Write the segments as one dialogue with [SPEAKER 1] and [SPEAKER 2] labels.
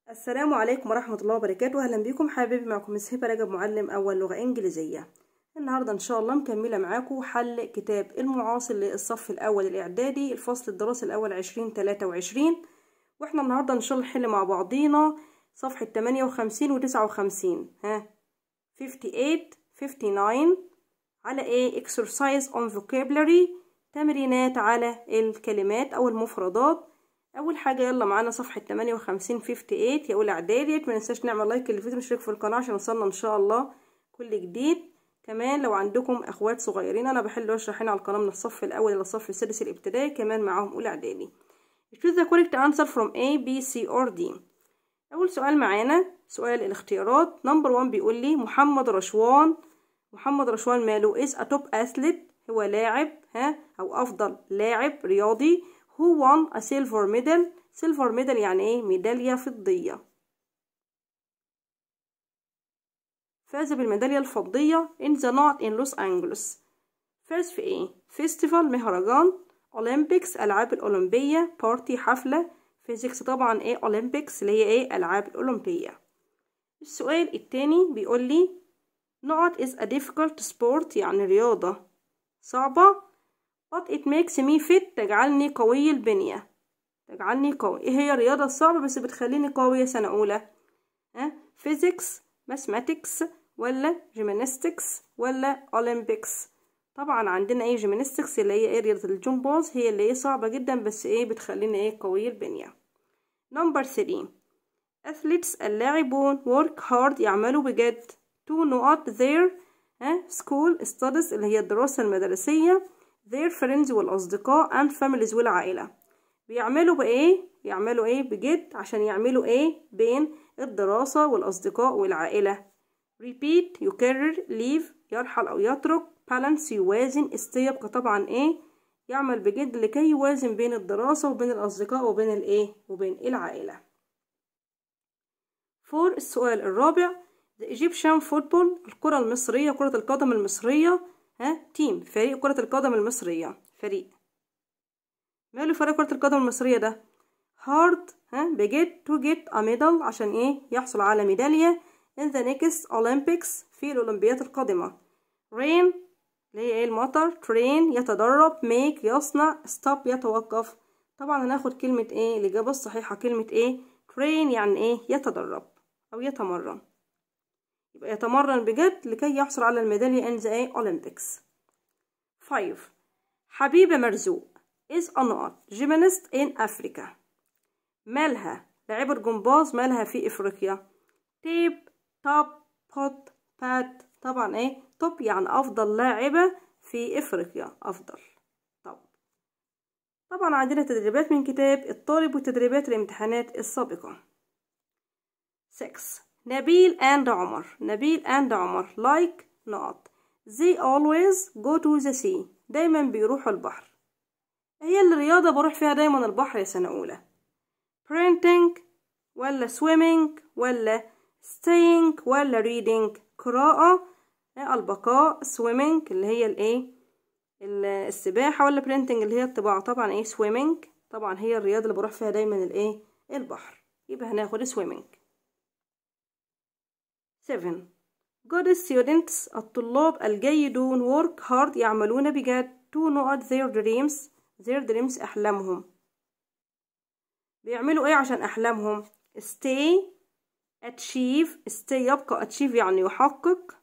[SPEAKER 1] السلام عليكم ورحمة الله وبركاته أهلا بكم حبايبي معكم مس هبة رجب معلم أول لغة إنجليزية النهاردة إن شاء الله مكملة معاكم حل كتاب المعاصر للصف الأول الإعدادي الفصل الدراسي الأول عشرين تلاتة وعشرين وإحنا النهاردة إن شاء الله نحل مع بعضينا صفحة تمانية وخمسين وتسعة وخمسين ها fifty eight fifty nine على إيه exercise on vocabulary تمرينات على الكلمات أو المفردات اول حاجه يلا معانا صفحه 58 58 يا اولى اعدادي ما ننساش نعمل لايك للفيديو ونشترك في القناه عشان يوصلنا ان شاء الله كل جديد كمان لو عندكم اخوات صغيرين انا بحل واشرح هنا على القناه من الصف الاول الى الصف السادس الابتدائي كمان معاهم اولى اعدادي choose the correct answer from A B C or D اول سؤال معانا سؤال الاختيارات نمبر 1 بيقول لي محمد رشوان محمد رشوان ماله is a top athlete هو لاعب ها او افضل لاعب رياضي who won a silver medal silver medal يعني ايه ميدالية فضية فاز بالميدالية الفضية in the night in Los Angeles فاز في ايه فيستيفال مهرجان Olympics ألعاب الأولمبية بارتي حفلة فيزيكس طبعا ايه Olympics اللي هي ايه ألعاب الأولمبية السؤال التاني بيقول لي نقط is a difficult sport يعني رياضة صعبة but it makes me fit تجعلني قوي البنية تجعلني قوي ايه هي الرياضة الصعبة بس بتخليني قوية سنة أولى ها physics mathematics ولا gymnastics ولا olympics طبعا عندنا ايه gymnastics اللي هي ايه رياضة الجمباز هي اللي ايه صعبة جدا بس ايه بتخليني ايه قوي البنية number 3 athletes اللاعبون work hard يعملوا بجد to نقط their ها school studies اللي هي الدراسة المدرسية their friends والأصدقاء and families والعائلة بيعملوا بإيه؟ بيعملوا إيه بجد عشان يعملوا إيه بين الدراسة والأصدقاء والعائلة repeat يكرر leave يرحل أو يترك balance يوازن stay يبقى طبعا إيه يعمل بجد لكي يوازن بين الدراسة وبين الأصدقاء وبين الإيه وبين العائلة فور السؤال الرابع The Egyptian football الكرة المصرية كرة القدم المصرية ها تيم فريق كرة القدم المصرية فريق ماله فريق كرة القدم المصرية ده hard ها بجد to get a medal عشان ايه يحصل على ميدالية in the next Olympics في الأولمبيات القادمة rain اللي هي ايه المطر train يتدرب make يصنع stop يتوقف طبعا هناخد كلمة ايه الإجابة الصحيحة كلمة ايه train يعني ايه يتدرب أو يتمرن يبقى يتمرن بجد لكي يحصل على الميدالية in the Olympics 5 حبيبة مرزوق is a not gymnast in Africa مالها لاعبة جمباز مالها في إفريقيا تيب توب بوت بات طبعا ايه توب يعني أفضل لاعبة في إفريقيا أفضل طب طبعا عندنا تدريبات من كتاب الطالب وتدريبات الامتحانات السابقة 6 نبيل and عمر نبيل and عمر like not they always go to the sea دايما بيروحوا البحر هي الرياضة بروح فيها دايما البحر يا سنة أولى printing ولا swimming ولا staying ولا reading قراءة البقاء swimming اللي هي الايه السباحة ولا printing اللي هي الطباعة طبعا ايه swimming طبعا هي الرياضة اللي بروح فيها دايما الايه البحر يبقى هناخد swimming 7 good students الطلاب الجيدون work hard يعملون بجد to know their dreams their dreams أحلامهم بيعملوا ايه عشان أحلامهم stay achieve stay يبقى achieve يعني يحقق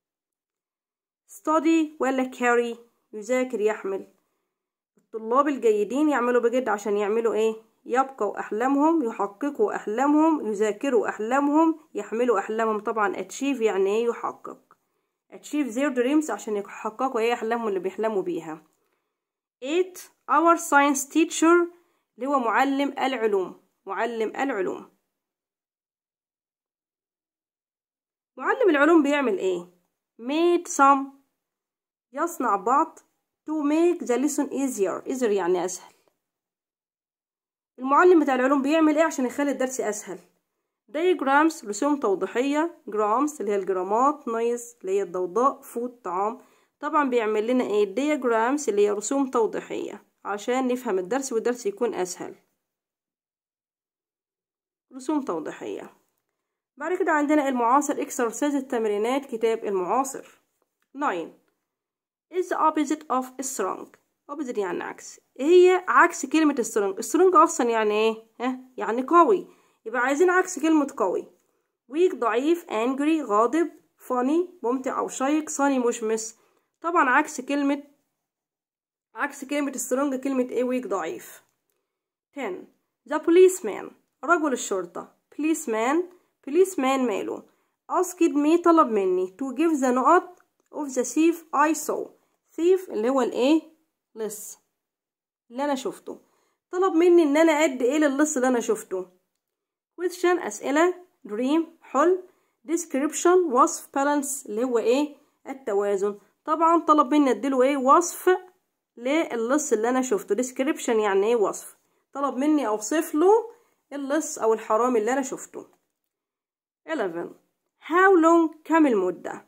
[SPEAKER 1] study ولا carry يذاكر يحمل الطلاب الجيدين يعملوا بجد عشان يعملوا ايه يبقوا أحلامهم يحققوا أحلامهم يذاكروا أحلامهم يحملوا أحلامهم طبعا achieve يعني ايه يحقق achieve their dreams عشان يحققوا ايه أحلامهم اللي بيحلموا بيها 8 our science teacher اللي هو معلم العلوم معلم العلوم معلم العلوم بيعمل ايه made some يصنع بعض to make the lesson easier easier يعني أسهل المعلم بتاع العلوم بيعمل ايه عشان يخلي الدرس اسهل diagrams رسوم توضيحية grams اللي هي الجرامات noise اللي هي الضوضاء food طعام طبعا بيعمل لنا ايه diagrams اللي هي رسوم توضيحية عشان نفهم الدرس والدرس يكون اسهل رسوم توضيحية بعد كده عندنا المعاصر اكسرسايز التمرينات كتاب المعاصر 9 is the opposite of strong opposite يعني عكس هي عكس كلمة strong strong أصلا يعني ايه ها يعني قوي يبقى عايزين عكس كلمة قوي weak ضعيف angry غاضب funny ممتع أو شيق sunny مشمس طبعا عكس كلمة عكس كلمة strong كلمة ايه weak ضعيف 10 the policeman رجل الشرطة policeman policeman ماله asked me طلب مني to give the نقط of the thief I saw thief اللي هو الايه لص اللي انا شفته طلب مني ان انا ادي ايه للص اللي انا شفته question اسئله dream حلم description وصف balance اللي هو ايه التوازن طبعا طلب مني اديله ايه وصف للص اللي انا شفته description يعني ايه وصف طلب مني اوصف له اللص او الحرامي اللي انا شفته 11 how long كم المده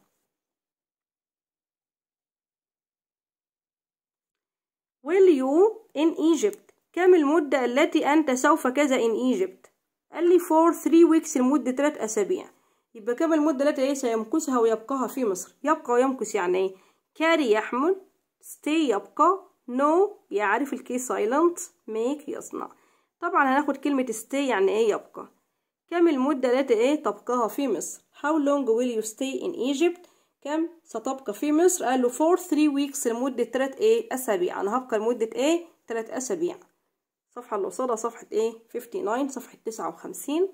[SPEAKER 1] will you in Egypt كم المدة التي أنت سوف كذا in Egypt قال لي for three weeks لمدة ثلاث أسابيع يبقى كم المدة التي إيه سيمكثها ويبقاها في مصر يبقى ويمكث يعني إيه carry يحمل stay يبقى no يعرف الكي silent make يصنع طبعا هناخد كلمة stay يعني إيه يبقى كم المدة التي إيه تبقاها في مصر how long will you stay in Egypt كم ستبقى في مصر قال له for three weeks لمدة تلات ايه أسابيع أنا هبقى لمدة ايه تلات أسابيع الصفحة اللي قصادها صفحة ايه 59 صفحة تسعة وخمسين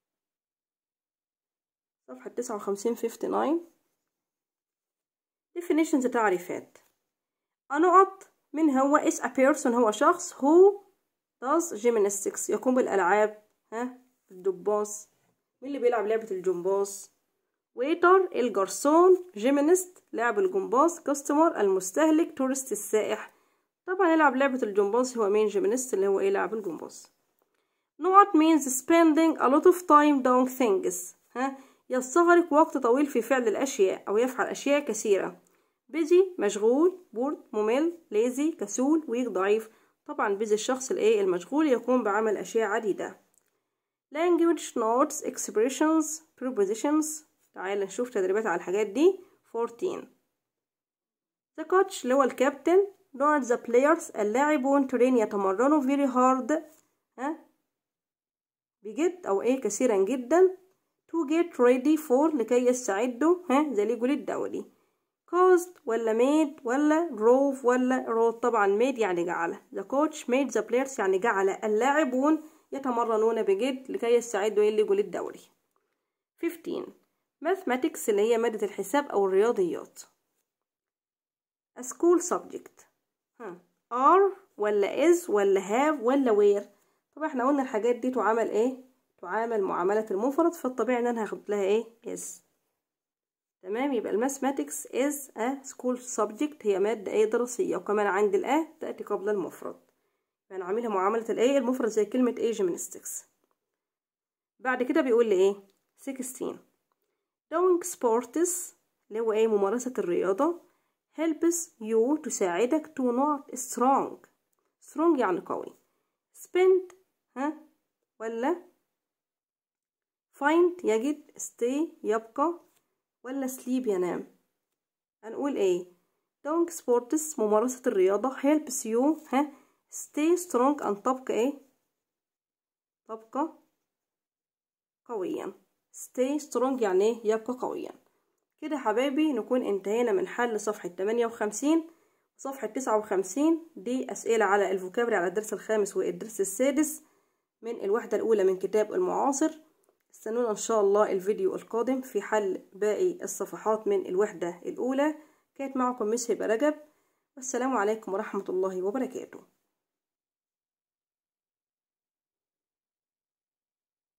[SPEAKER 1] صفحة تسعة وخمسين 59 definitions تعريفات أنقط من هو is a person هو شخص who does gymnastics يقوم بالألعاب ها الجمباز مين اللي بيلعب لعبة الجمباز ويتر الجرسون جيمينست لاعب الجمباز كاستمر المستهلك تورست السائح طبعا يلعب لعبة الجمباز هو مين جيمينست اللي هو ايه لاعب الجمباز نقط means spending a lot of time doing things ها يستغرق وقت طويل في فعل الأشياء أو يفعل أشياء كثيرة busy مشغول بورد ممل lazy كسول weak ضعيف طبعا busy الشخص الايه المشغول يقوم بعمل أشياء عديدة language notes expressions prepositions تعالى نشوف تدريبات على الحاجات دي 14 the coach اللي هو الكابتن don't the players اللاعبون ترين يتمرنوا very hard ها بجد أو إيه كثيرا جدا to get ready for لكي يستعدوا ها زي ليجوا للدوري caused ولا made ولا drove ولا rode طبعا made يعني جعل the coach made the players يعني جعل اللاعبون يتمرنون بجد لكي يستعدوا يلجوا للدوري 15 mathematics اللي هي مادة الحساب أو الرياضيات a school subject ها are ولا is ولا have ولا where طبعا احنا قلنا الحاجات دي تعامل ايه تعامل معاملة المفرد فالطبيعي ان انا هاخد لها ايه is تمام يبقى الماثماتكس is a school subject هي مادة ايه دراسية وكمان عند الاه تأتي قبل المفرد يعني عاملها معاملة الايه المفرد زي كلمة ايه gymnastics بعد كده بيقول لي ايه 16 doing sports اللي هو ايه ممارسة الرياضة helps you تساعدك to not strong strong يعني قوي spend ها ولا find يجد stay يبقى ولا sleep ينام هنقول ايه doing sports ممارسة الرياضة helps you ها stay strong أن تبقى ايه تبقى قويا stay strong يعني ايه يبقى قويا كده حبايبي نكون انتهينا من حل صفحة 58 صفحة 59 دي أسئلة على الفوكابري على الدرس الخامس والدرس السادس من الوحدة الأولى من كتاب المعاصر استنونا إن شاء الله الفيديو القادم في حل باقي الصفحات من الوحدة الأولى كانت معكم مس هبة رجب والسلام عليكم ورحمة الله وبركاته